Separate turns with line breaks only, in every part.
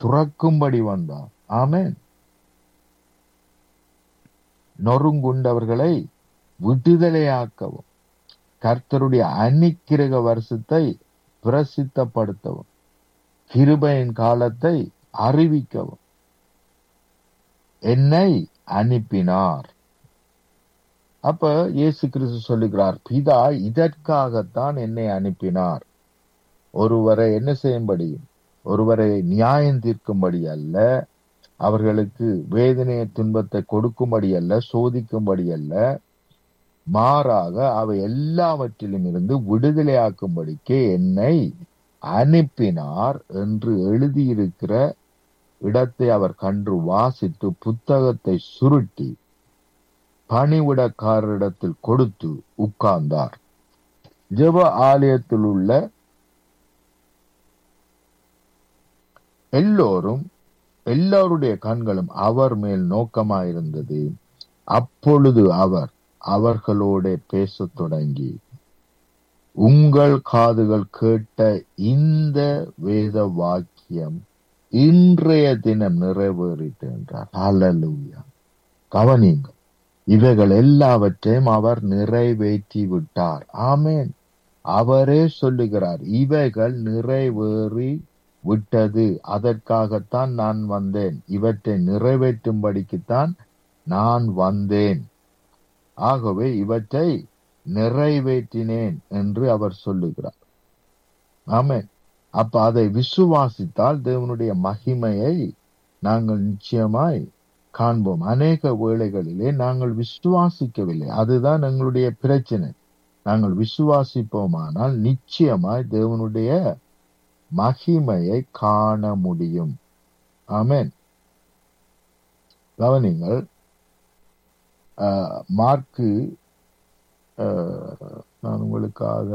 துறக்கும்படி வந்தார் ஆமென் நொறுங்குண்டவர்களை விடுதலையாக்கவும் கர்த்தருடைய அன்னிக்கிரக வருஷத்தை பிரசித்தப்படுத்தவும் கிருபையின் காலத்தை அறிவிக்கவும் என்னை அனுப்பினார் அப்ப இயேசு கிறிஸ்து சொல்லுகிறார் பிதா இதற்காகத்தான் என்னை அனுப்பினார் ஒருவரை என்ன செய்யும்படி ஒருவரை நியாயம் தீர்க்கும்படி அல்ல அவர்களுக்கு வேதனைய துன்பத்தை கொடுக்கும்படி அல்ல சோதிக்கும்படி அல்ல மாறாக அவை எல்லாவற்றிலும் இருந்து விடுதலையாக்கும்படிக்கு என்னை அனுப்பினார் என்று எழுதியிருக்கிற இடத்தை அவர் கன்று வாசித்து புத்தகத்தை சுருட்டி பணிவிடக்காரரிடத்தில் கொடுத்து உட்கார்ந்தார் ஜெப ஆலயத்தில் உள்ள எல்லோரும் எல்லோருடைய கண்களும் அவர் மேல் நோக்கமாயிருந்தது அப்பொழுது அவர் அவர்களோட பேசத் தொடங்கி உங்கள் காதுகள் கேட்ட இந்த வேத வாக்கியம் இன்றைய தினம் நிறைவேறிட்டு என்றார் ஹalleluya கவனியுங்கள் இவைகள் எல்லாவற்றையும் அவர் நிறைவேற்றி விட்டார் ஆமென் அவரே சொல்லுகிறார் இவைகள் நிறைவேறி விட்டது அதற்காகத்தான் நான் வந்தேன் இவற்றை நிறைவேற்றும்படிக்குத்தான் நான் வந்தேன் ஆகவே இவற்றை நிறைவேற்றினேன் என்று அவர் சொல்லுகிறார் ஆமென் அப்ப அதை விசுவாசித்தால் தேவனுடைய மகிமையை நாங்கள் நிச்சயமாய் காண்போம் அநேக வேளைகளிலே நாங்கள் விசுவாசிக்கவில்லை அதுதான் எங்களுடைய பிரச்சனை நாங்கள் விசுவாசிப்போமானால் நிச்சயமாய் தேவனுடைய மகிமையை காண முடியும் ஆமென் கவனிங்கள் ஆஹ், மார்க்கு ஆஹ், நான் உங்களுக்காக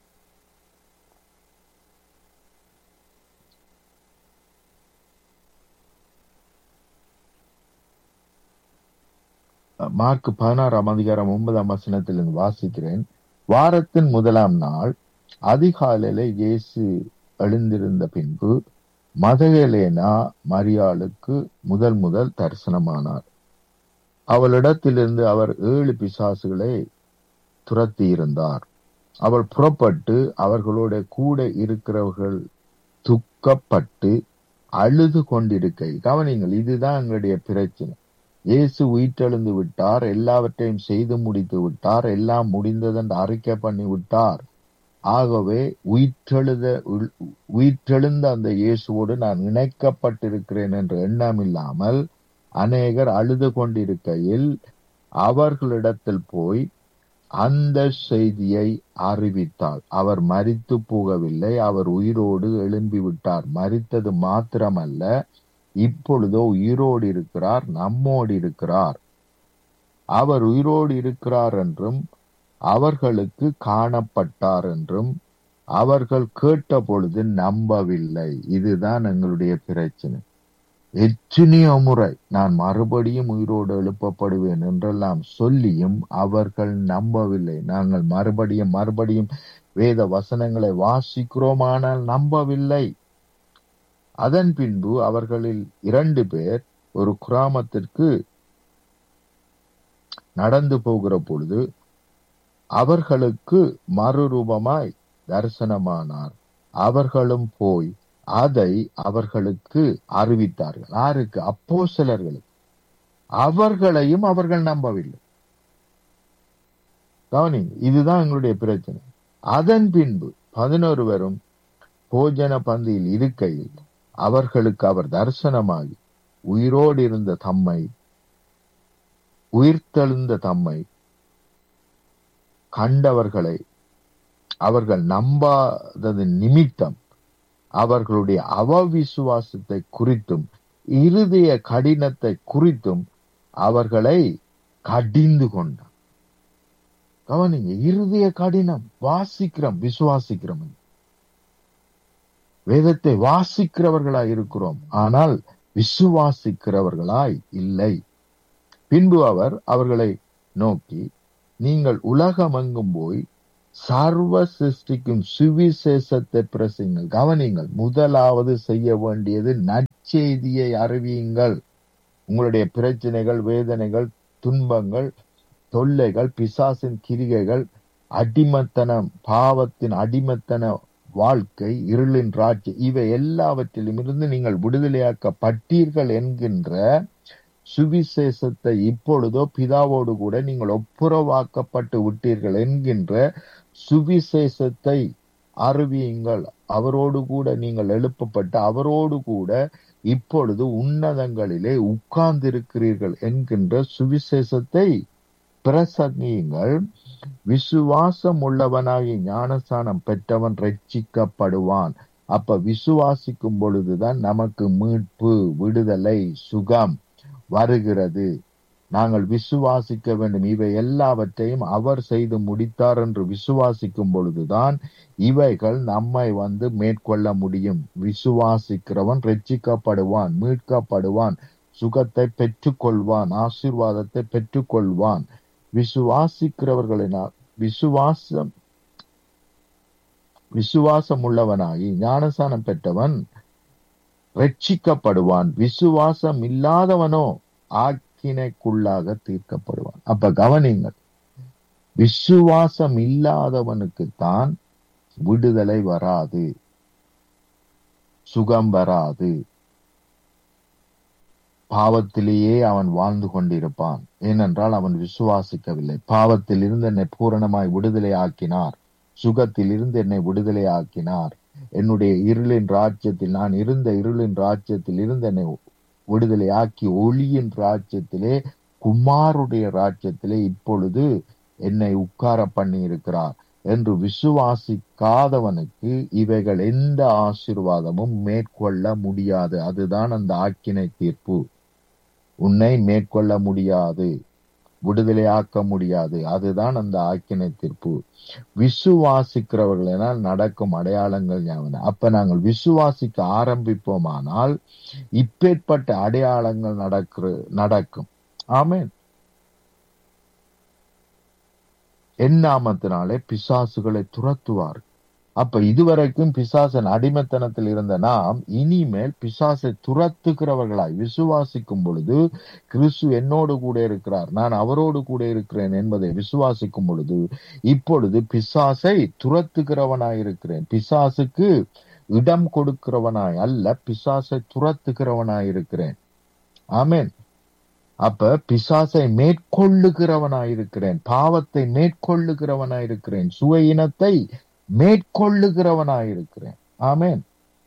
மார்க் பதினாறாம் அதிகாரம் ஒன்பதாம் வசனத்திலிருந்து வாசிக்கிறேன் வாரத்தின் முதலாம் நாள் அதிகாலையில இயேசு எழுந்திருந்த பின்பு மதகலேனா மரியாளுக்கு முதல் முதல் தரிசனமானார் அவளிடத்திலிருந்து அவர் ஏழு பிசாசுகளை துரத்தி இருந்தார் அவள் புறப்பட்டு அவர்களோட கூட இருக்கிறவர்கள் துக்கப்பட்டு அழுது கொண்டிருக்கை கவனிங்கள் இதுதான் எங்களுடைய பிரச்சனை இயேசு உயிர்த்தெழுந்து விட்டார் எல்லாவற்றையும் செய்து முடித்து விட்டார் எல்லாம் முடிந்ததென்று அறிக்கை பண்ணி விட்டார் ஆகவே உயிர்த்தெழுத உள்- உயிர்த்தெழுந்த அந்த இயேசுவோடு நான் இணைக்கப்பட்டிருக்கிறேன் என்ற எண்ணம் இல்லாமல் அநேகர் அழுது கொண்டிருக்கையில் அவர்களிடத்தில் போய் அந்த செய்தியை அறிவித்தாள் அவர் மரித்து போகவில்லை அவர் உயிரோடு எழும்பி விட்டார் மரித்தது மாத்திரமல்ல இப்பொழுதோ உயிரோடு இருக்கிறார் நம்மோடு இருக்கிறார் அவர் உயிரோடு இருக்கிறார் என்றும் அவர்களுக்கு காணப்பட்டார் என்றும் அவர்கள் கேட்ட பொழுது நம்பவில்லை இதுதான் எங்களுடைய பிரச்சனை எத்தனையோ முறை நான் மறுபடியும் உயிரோடு எழுப்பப்படுவேன் என்றெல்லாம் சொல்லியும் அவர்கள் நம்பவில்லை நாங்கள் மறுபடியும் மறுபடியும் வேத வசனங்களை வாசிக்கிறோமானால் நம்பவில்லை அதன் பின்பு அவர்களில் இரண்டு பேர் ஒரு கிராமத்திற்கு நடந்து போகிற பொழுது அவர்களுக்கு மறுரூபமாய் தரிசனமானார் அவர்களும் போய் அதை அவர்களுக்கு அறிவித்தார்கள் யாருக்கு அப்போ சிலர்களுக்கு அவர்களையும் அவர்கள் நம்பவில்லை கவனிங்க இதுதான் எங்களுடைய பிரச்சனை அதன் பின்பு பதினொருவரும் போஜன பந்தியில் இருக்கையில் அவர்களுக்கு அவர் தரிசனமாகி உயிரோடு இருந்த தம்மை உயிர்த்தெழுந்த தம்மை கண்டவர்களை அவர்கள் நம்பாதது நிமித்தம் அவர்களுடைய அவவிசுவாசத்தை குறித்தும் இருதய கடினத்தை குறித்தும் அவர்களை கடிந்து கொண்டார் கவனிங்க இருதய கடினம் வாசிக்கிறோம் விசுவாசிக்கிறோம் வேதத்தை வாசிக்கிறவர்களாய் இருக்கிறோம் ஆனால் விசுவாசிக்கிறவர்களாய் இல்லை பின்பு அவர் அவர்களை நோக்கி நீங்கள் உலகமெங்கும் போய் சர்வ சிருஷ்டிக்கும் சுவிசேஷத்தை பிரசிங்கள் கவனிங்கள் முதலாவது செய்ய வேண்டியது நற்செய்தியை அறிவியுங்கள் உங்களுடைய பிரச்சனைகள் வேதனைகள் துன்பங்கள் தொல்லைகள் பிசாசின் கிரிகைகள் அடிமத்தனம் பாவத்தின் அடிமத்தன வாழ்க்கை இருளின் ராஜ்யம் இவை எல்லாவற்றிலும் இருந்து நீங்கள் விடுதலையாக்கப்பட்டீர்கள் என்கின்ற சுவிசேஷத்தை இப்பொழுதோ பிதாவோடு கூட நீங்கள் ஒப்புரவாக்கப்பட்டு விட்டீர்கள் என்கின்ற சுவிசேஷத்தை அறிவியுங்கள் அவரோடு கூட நீங்கள் எழுப்பப்பட்டு அவரோடு கூட இப்பொழுது உன்னதங்களிலே உட்கார்ந்திருக்கிறீர்கள் என்கின்ற சுவிசேஷத்தை பிரசங்கியுங்கள் விசுவாசம் உள்ளவனாகி ஞானஸ்தானம் பெற்றவன் ரட்சிக்கப்படுவான் அப்ப விசுவாசிக்கும் பொழுதுதான் நமக்கு மீட்பு விடுதலை சுகம் வருகிறது நாங்கள் விசுவாசிக்க வேண்டும் இவை எல்லாவற்றையும் அவர் செய்து முடித்தார் என்று விசுவாசிக்கும் பொழுதுதான் இவைகள் நம்மை வந்து மேற்கொள்ள முடியும் விசுவாசிக்கிறவன் ரட்சிக்கப்படுவான் மீட்கப்படுவான் சுகத்தை பெற்றுக்கொள்வான் ஆசீர்வாதத்தை பெற்றுக்கொள்வான் விசுவாசிக்கிறவர்களினால் விசுவாசம் விசுவாசம் உள்ளவனாகி ஞானசானம் பெற்றவன் ரட்சிக்கப்படுவான் விசுவாசம் இல்லாதவனோ ஆக்கினைக்குள்ளாக தீர்க்கப்படுவான் அப்ப கவனிங்கள் விசுவாசம் இல்லாதவனுக்கு தான் விடுதலை வராது சுகம் வராது பாவத்திலேயே அவன் வாழ்ந்து கொண்டிருப்பான் ஏனென்றால் அவன் விசுவாசிக்கவில்லை பாவத்தில் இருந்து என்னை பூரணமாய் விடுதலை ஆக்கினார் சுகத்தில் இருந்து என்னை விடுதலை ஆக்கினார் என்னுடைய இருளின் ராஜ்யத்தில் நான் இருந்த இருளின் ராஜ்யத்தில் இருந்து என்னை விடுதலை ஆக்கி ஒளியின் ராஜ்யத்திலே குமாருடைய ராஜ்யத்திலே இப்பொழுது என்னை உட்கார பண்ணி இருக்கிறார் என்று விசுவாசிக்காதவனுக்கு இவைகள் எந்த ஆசீர்வாதமும் மேற்கொள்ள முடியாது அதுதான் அந்த ஆக்கினை தீர்ப்பு உன்னை மேற்கொள்ள முடியாது விடுதலையாக்க முடியாது அதுதான் அந்த ஆக்கினை தீர்ப்பு விசுவாசிக்கிறவர்களால் நடக்கும் அடையாளங்கள் ஞாபகம் அப்ப நாங்கள் விசுவாசிக்க ஆரம்பிப்போமானால் இப்பேற்பட்ட அடையாளங்கள் நடக்கிற நடக்கும் ஆமேன் என் நாமத்தினாலே பிசாசுகளை துரத்துவார் அப்ப இதுவரைக்கும் பிசாசன் அடிமைத்தனத்தில் இருந்த நாம் இனிமேல் பிசாசை துரத்துகிறவர்களாய் விசுவாசிக்கும் பொழுது கிறிஸ்து என்னோடு கூட இருக்கிறார் நான் அவரோடு கூட இருக்கிறேன் என்பதை விசுவாசிக்கும் பொழுது இப்பொழுது பிசாசை துரத்துகிறவனாய் இருக்கிறேன் பிசாசுக்கு இடம் கொடுக்கிறவனாய் அல்ல பிசாசை துரத்துகிறவனாய் இருக்கிறேன் ஆமேன் அப்ப பிசாசை மேற்கொள்ளுகிறவனாயிருக்கிறேன் பாவத்தை மேற்கொள்ளுகிறவனாயிருக்கிறேன் சுய இனத்தை மேற்கொள்ளுகிறவனாயிருக்கிறேன் ஆமேன்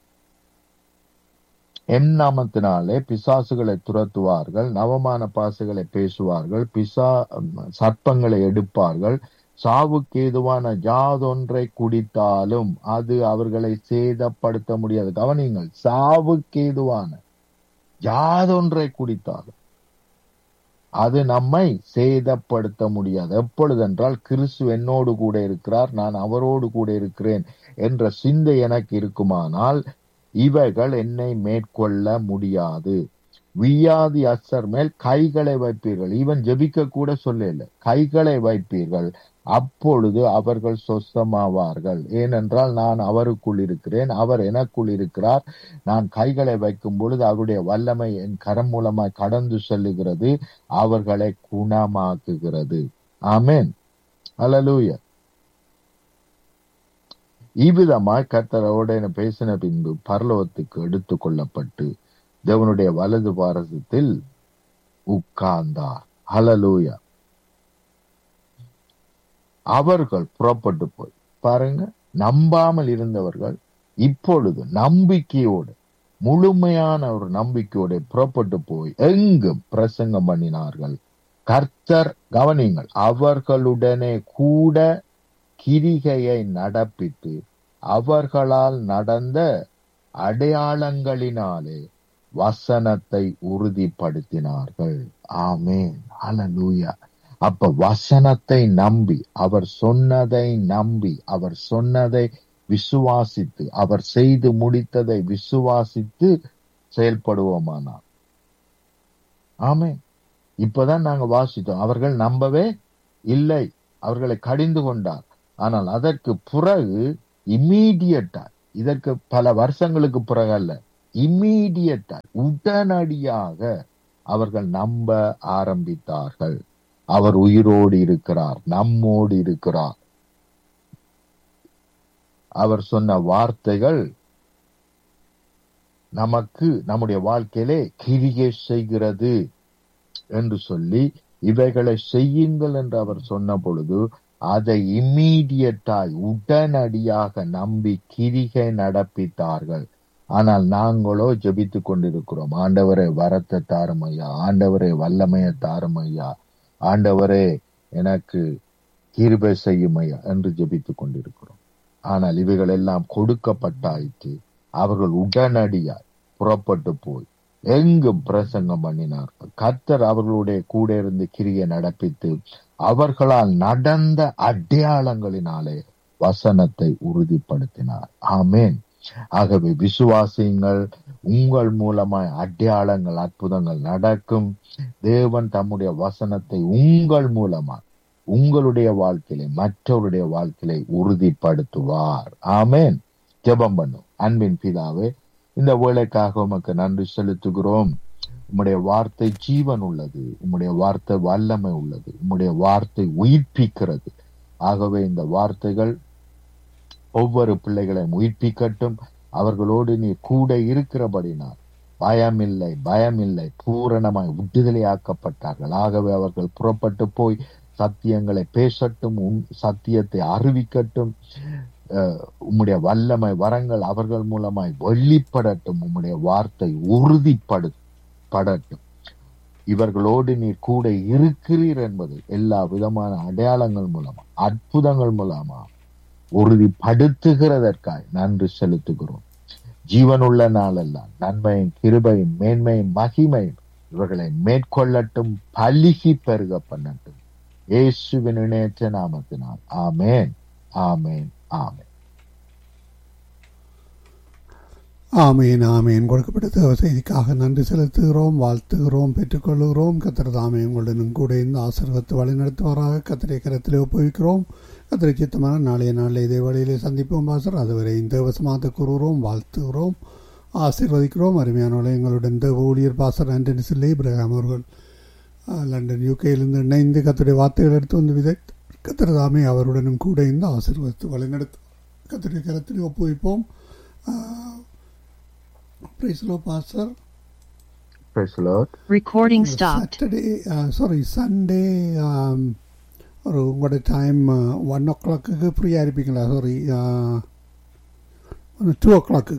எம் நாமத்தினாலே பிசாசுகளை துரத்துவார்கள் நவமான பாசுகளை பேசுவார்கள் பிசா சர்ப்பங்களை எடுப்பார்கள் சாவுக்கு ஏதுவான யாதொன்றை குடித்தாலும் அது அவர்களை சேதப்படுத்த முடியாது கவனிங்கள் சாவுக்கு ஏதுவான யாதொன்றை குடித்தாலும் அது நம்மை சேதப்படுத்த முடியாது எப்பொழுதென்றால் கிறிஸ்து என்னோடு கூட இருக்கிறார் நான் அவரோடு கூட இருக்கிறேன் என்ற சிந்தை எனக்கு இருக்குமானால் இவைகள் என்னை மேற்கொள்ள முடியாது வியாதி அசர் மேல் கைகளை வைப்பீர்கள் ஈவன் ஜெபிக்க கூட சொல்லல கைகளை வைப்பீர்கள் அப்பொழுது அவர்கள் சொஸ்தமாவார்கள் ஏனென்றால் நான் அவருக்குள் இருக்கிறேன் அவர் எனக்குள் இருக்கிறார் நான் கைகளை வைக்கும் பொழுது அவருடைய வல்லமை என் கரம் மூலமாய் கடந்து செல்லுகிறது அவர்களை குணமாக்குகிறது ஆமேன் அலலூய இவ்விதமாய் கர்த்தரோட பேசின பின்பு பரலோகத்துக்கு எடுத்து கொள்ளப்பட்டு தேவனுடைய வலது பாரசத்தில் உட்கார்ந்தார் ஹலலூயா அவர்கள் புறப்பட்டு போய் பாருங்க நம்பாமல் இருந்தவர்கள் இப்பொழுது நம்பிக்கையோடு முழுமையான ஒரு நம்பிக்கையோட புறப்பட்டு போய் எங்கும் பிரசங்கம் பண்ணினார்கள் கர்த்தர் கவனிங்கள் அவர்களுடனே கூட கிரிகையை நடப்பித்து அவர்களால் நடந்த அடையாளங்களினாலே வசனத்தை உறுதிப்படுத்தினார்கள் ஆமேன் அலலூயா அப்ப வசனத்தை நம்பி அவர் சொன்னதை நம்பி அவர் சொன்னதை விசுவாசித்து அவர் செய்து முடித்ததை விசுவாசித்து செயல்படுவோமானால் ஆமே இப்பதான் நாங்க வாசித்தோம் அவர்கள் நம்பவே இல்லை அவர்களை கடிந்து கொண்டார் ஆனால் அதற்கு பிறகு இம்மீடியட்டா இதற்கு பல வருஷங்களுக்கு பிறகு அல்ல இம்மீடியட்டா உடனடியாக அவர்கள் நம்ப ஆரம்பித்தார்கள் அவர் உயிரோடு இருக்கிறார் நம்மோடு இருக்கிறார் அவர் சொன்ன வார்த்தைகள் நமக்கு நம்முடைய வாழ்க்கையிலே கிரியை செய்கிறது என்று சொல்லி இவைகளை செய்யுங்கள் என்று அவர் சொன்ன பொழுது அதை இம்மீடியட்டாய் உடனடியாக நம்பி கிரிகை நடப்பித்தார்கள் ஆனால் நாங்களோ ஜெபித்துக் கொண்டிருக்கிறோம் ஆண்டவரே வரத்தை தாரும் ஐயா ஆண்டவரே வல்லமைய தாரும் ஐயா ஆண்டவரே எனக்கு கிருபை செய்யும் ஐயா என்று ஜெபித்துக் கொண்டிருக்கிறோம் ஆனால் இவைகள் எல்லாம் கொடுக்கப்பட்டாயிற்று அவர்கள் உடனடியாய் புறப்பட்டு போய் எங்கும் பிரசங்கம் பண்ணினார்கள் கர்த்தர் அவர்களுடைய கூட இருந்து கிரியை நடப்பித்து அவர்களால் நடந்த அடையாளங்களினாலே வசனத்தை உறுதிப்படுத்தினார் ஆமேன் ஆகவே விசுவாசியுங்கள் உங்கள் மூலமாய் அடையாளங்கள் அற்புதங்கள் நடக்கும் தேவன் தம்முடைய வசனத்தை உங்கள் மூலமாய் உங்களுடைய வாழ்க்கையிலே மற்றவருடைய வாழ்க்கையிலே உறுதிப்படுத்துவார் ஆமேன் ஜெபம் பண்ணும் அன்பின் பிதாவே இந்த வேலைக்காக உமக்கு நன்றி செலுத்துகிறோம் உம்முடைய வார்த்தை ஜீவன் உள்ளது உம்முடைய வார்த்தை வல்லமை உள்ளது உம்முடைய வார்த்தை உயிர்ப்பிக்கிறது ஆகவே இந்த வார்த்தைகள் ஒவ்வொரு பிள்ளைகளையும் உயிர்ப்பிக்கட்டும் அவர்களோடு நீ கூட இருக்கிறபடினார் பயமில்லை பயமில்லை பூரணமாய் விடுதலையாக்கப்பட்டார்கள் ஆகவே அவர்கள் புறப்பட்டு போய் சத்தியங்களை பேசட்டும் உன் சத்தியத்தை அறிவிக்கட்டும் உம்முடைய வல்லமை வரங்கள் அவர்கள் மூலமாய் வெளிப்படட்டும் உம்முடைய வார்த்தை உறுதிப்படு படட்டும் இவர்களோடு நீர் கூட இருக்கிறீர் என்பது எல்லா விதமான அடையாளங்கள் மூலமா அற்புதங்கள் மூலமா உறுதிப்படுத்துகிறதற்காய் நன்றி செலுத்துகிறோம் ஜீவனுள்ள நாளெல்லாம் நன்மையும் கிருபையும் மேன்மையும் மகிமையும் இவர்களை மேற்கொள்ளட்டும் பலிகி பெருக பண்ணட்டும் இயேசுவின் இணையற்ற நாமத்தினால் ஆமேன் ஆமேன் ஆமேன்
ஆமேன் ஆமேன் கொடுக்கப்பட்ட தேவ செய்திக்காக நன்றி செலுத்துகிறோம் வாழ்த்துகிறோம் பெற்றுக்கொள்கிறோம் கத்திர தாமே உங்களுடனும் கூட இந்த ஆசிர்வத்தை வழிநடத்துவாராக கத்திரை கரத்திலே ஒப்புவிக்கிறோம் கத்திரை சித்தமான நாளைய நாளில் இதே வழியிலே சந்திப்போம் பாசர் அதுவரை இந்த வசமாக கூறுகிறோம் வாழ்த்துகிறோம் ஆசீர்வதிக்கிறோம் அருமையானவளை எங்களுடன் தேவ ஊழியர் பாசர் ஆண்டனி சில்லை இப்ரஹாம் அவர்கள் லண்டன் யூகேயிலிருந்து இணைந்து கத்துடைய வார்த்தைகள் எடுத்து வந்து விதை கத்திர தாமே அவருடனும் கூட இந்த ஆசீர்வதித்து வழிநடத்து கத்திரை கரத்திலே ஒப்புவிப்போம் Praise the Lord, Pastor.
Praise the Lord.
Recording stopped.
Saturday, uh, sorry, Sunday, um, ஒரு உங்களோட டைம் ஒன் ஓ கிளாக்கு ஃப்ரீயாக இருப்பீங்களா சாரி டூ ஓ கிளாக்கு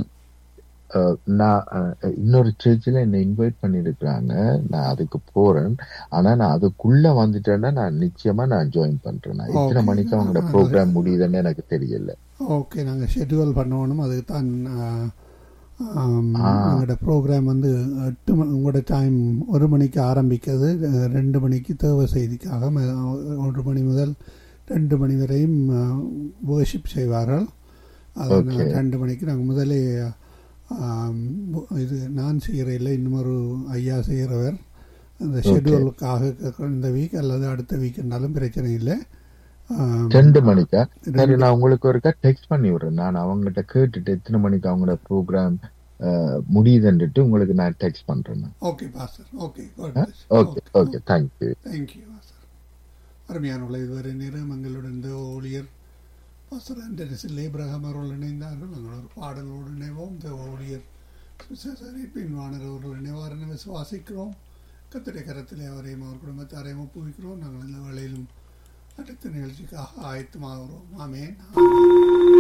நான் இன்னொரு சர்ச்சில் என்னை இன்வைட் பண்ணிருக்கிறாங்க நான் அதுக்கு போறேன் ஆனா நான் அதுக்குள்ள வந்துட்டேன்னா நான் நிச்சயமா நான் ஜாயின் பண்றேன் நான் எத்தனை மணிக்கு அவங்களோட ப்ரோக்ராம் முடியுதுன்னு எனக்கு தெரியல
ஓகே நாங்கள் ஷெட்யூல் பண்ணணும் அதுக்கு தான் எங்களோட ப்ரோக்ராம் வந்து எட்டு மணி உங்களோட டைம் ஒரு மணிக்கு ஆரம்பிக்கிறது ரெண்டு மணிக்கு தேவை செய்திக்காக ஒன்று மணி முதல் ரெண்டு மணி வரையும் வேர்ஷிப் செய்வார்கள் அது ரெண்டு மணிக்கு நாங்கள் முதலே இது நான் செய்கிற இன்னொரு ஐயா செய்கிறவர் அந்த ஷெட்யூலுக்காக இந்த வீக் அல்லது அடுத்த வீக்னாலும் பிரச்சனை இல்லை
ரெண்டு மணிக்கா சரி நான் உங்களுக்கு ஒருக்கா டெக்ஸ்ட் பண்ணி விடுறேன் நான் அவங்ககிட்ட கேட்டுட்டு எத்தனை மணிக்கு அவங்களோட ப்ரோக்ராம் முடியுதுன்ட்டு உங்களுக்கு நான் டெக்ஸ்ட் பண்றேன்
okay pastor okay
okay okay thank you
thank you pastor அருமையான இதுவரை நேரம் எங்களுடன் இந்த ஊழியர் பாஸ்டர் ஆண்டனிஸில் இப்ரஹாம் அவர்கள் இணைந்தார்கள் நாங்கள் ஒரு பாடலோடு இணைவோம் இந்த ஊழியர் பின்வானர் அவர்கள் இணைவார் விசுவாசிக்கிறோம் கத்திரை கரத்திலே அவரையும் அவர் குடும்பத்தாரையும் ஒப்புவிக்கிறோம் நாங்கள் இந்த வேளையிலும் அடுத்த நிகழ்ச்சிக்காக ஆயத்தமாகிறோம் ஆமேன்